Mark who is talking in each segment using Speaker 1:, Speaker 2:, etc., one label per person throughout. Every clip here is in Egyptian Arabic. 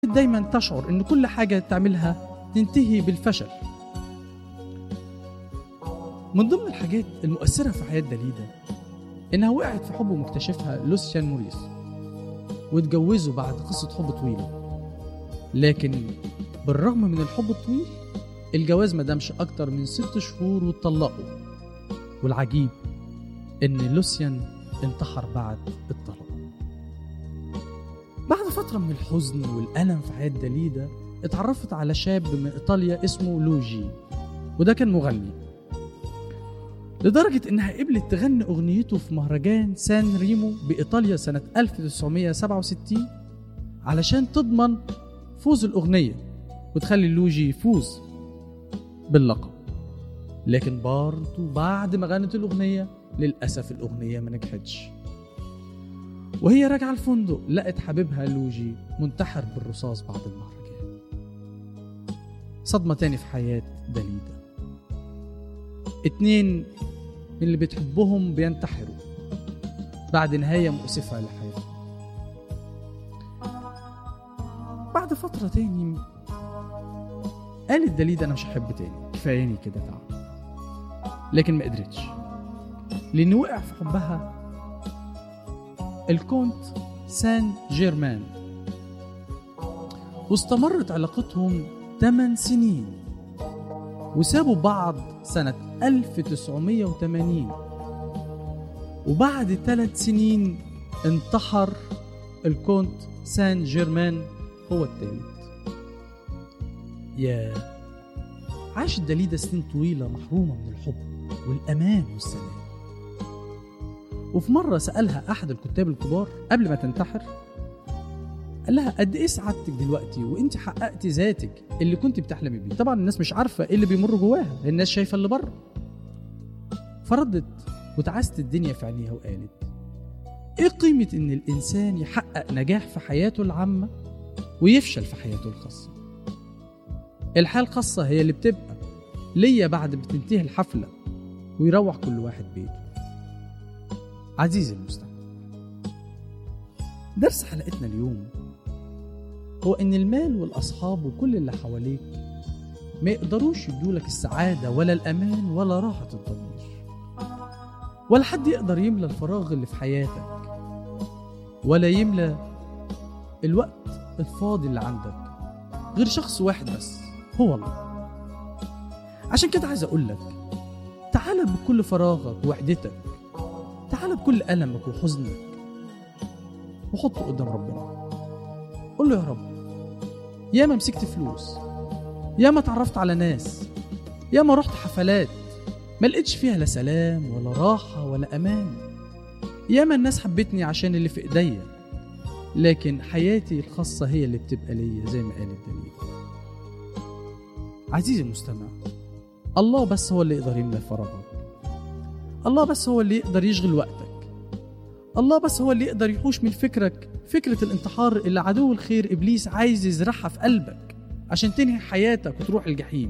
Speaker 1: دايما تشعر ان كل حاجة تعملها تنتهي بالفشل من ضمن الحاجات المؤثرة في حياة داليدا إنها وقعت في حب مكتشفها لوسيان موريس واتجوزوا بعد قصة حب طويلة لكن بالرغم من الحب الطويل الجواز ما دامش أكتر من ست شهور واتطلقوا والعجيب إن لوسيان انتحر بعد الطلاق بعد فترة من الحزن والألم في حياة داليدا اتعرفت على شاب من إيطاليا اسمه لوجي وده كان مغني لدرجة إنها قبلت تغني أغنيته في مهرجان سان ريمو بإيطاليا سنة 1967 علشان تضمن فوز الأغنية وتخلي لوجي يفوز باللقب لكن برضه بعد ما غنت الأغنية للأسف الأغنية ما نجحتش وهي راجعة الفندق لقت حبيبها لوجي منتحر بالرصاص بعد المهرجان صدمة تاني في حياة داليدا اتنين من اللي بتحبهم بينتحروا بعد نهاية مؤسفة لحياتهم بعد فترة تاني قالت داليدا أنا مش هحب تاني كفاياني كده تعب لكن ما قدرتش لأن وقع في حبها الكونت سان جيرمان واستمرت علاقتهم 8 سنين وسابوا بعض سنة 1980 وبعد ثلاث سنين انتحر الكونت سان جيرمان هو الثالث يا عاشت داليدا سنين طويلة محرومة من الحب والأمان والسلام وفي مرة سألها أحد الكتاب الكبار قبل ما تنتحر قال لها قد ايه سعادتك دلوقتي وانت حققتي ذاتك اللي كنت بتحلمي بيه طبعا الناس مش عارفه ايه اللي بيمر جواها الناس شايفه اللي بره فردت وتعست الدنيا في عينيها وقالت ايه قيمه ان الانسان يحقق نجاح في حياته العامه ويفشل في حياته الخاصه الحياه الخاصه هي اللي بتبقى ليا بعد ما تنتهي الحفله ويروح كل واحد بيته عزيزي المستمع درس حلقتنا اليوم هو ان المال والاصحاب وكل اللي حواليك ما يقدروش يدولك السعادة ولا الأمان ولا راحة الضمير ولا حد يقدر يملى الفراغ اللي في حياتك ولا يملى الوقت الفاضي اللي عندك غير شخص واحد بس هو الله عشان كده عايز أقول لك تعال بكل فراغك ووحدتك تعال بكل ألمك وحزنك وحطه قدام ربنا قول له يا رب يا ما مسكت فلوس يا ما اتعرفت على ناس يا ما رحت حفلات ما لقيتش فيها لا سلام ولا راحة ولا أمان يا ما الناس حبتني عشان اللي في إيديا لكن حياتي الخاصة هي اللي بتبقى ليا زي ما قال الدليل عزيزي المستمع الله بس هو اللي يقدر يملى فراغك الله بس هو اللي يقدر يشغل وقتك الله بس هو اللي يقدر يحوش من فكرك فكرة الانتحار اللي عدو الخير إبليس عايز يزرعها في قلبك عشان تنهي حياتك وتروح الجحيم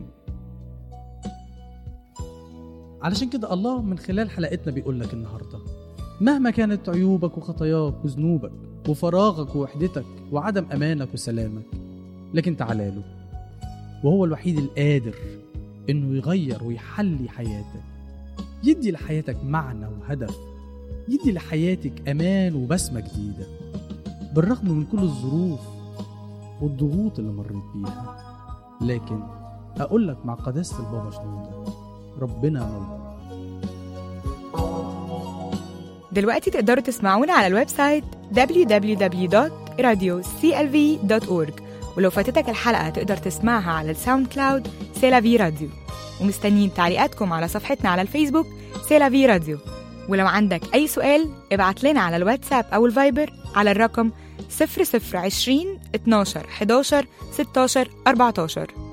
Speaker 1: علشان كده الله من خلال حلقتنا بيقول لك النهاردة مهما كانت عيوبك وخطاياك وذنوبك وفراغك ووحدتك وعدم أمانك وسلامك لكن تعالى له وهو الوحيد القادر إنه يغير ويحلي حياتك يدي لحياتك معنى وهدف يدي لحياتك أمان وبسمة جديدة بالرغم من كل الظروف والضغوط اللي مريت بيها لكن أقول لك مع قداسة البابا شنودة ربنا موجود
Speaker 2: دلوقتي تقدروا تسمعونا على الويب سايت www.radioclv.org ولو فاتتك الحلقة تقدر تسمعها على الساوند كلاود سيلافي راديو ومستنيين تعليقاتكم على صفحتنا على الفيسبوك سيلافي راديو ولو عندك أي سؤال ابعت لنا على الواتساب أو الفايبر على الرقم 0020 12 11 16 14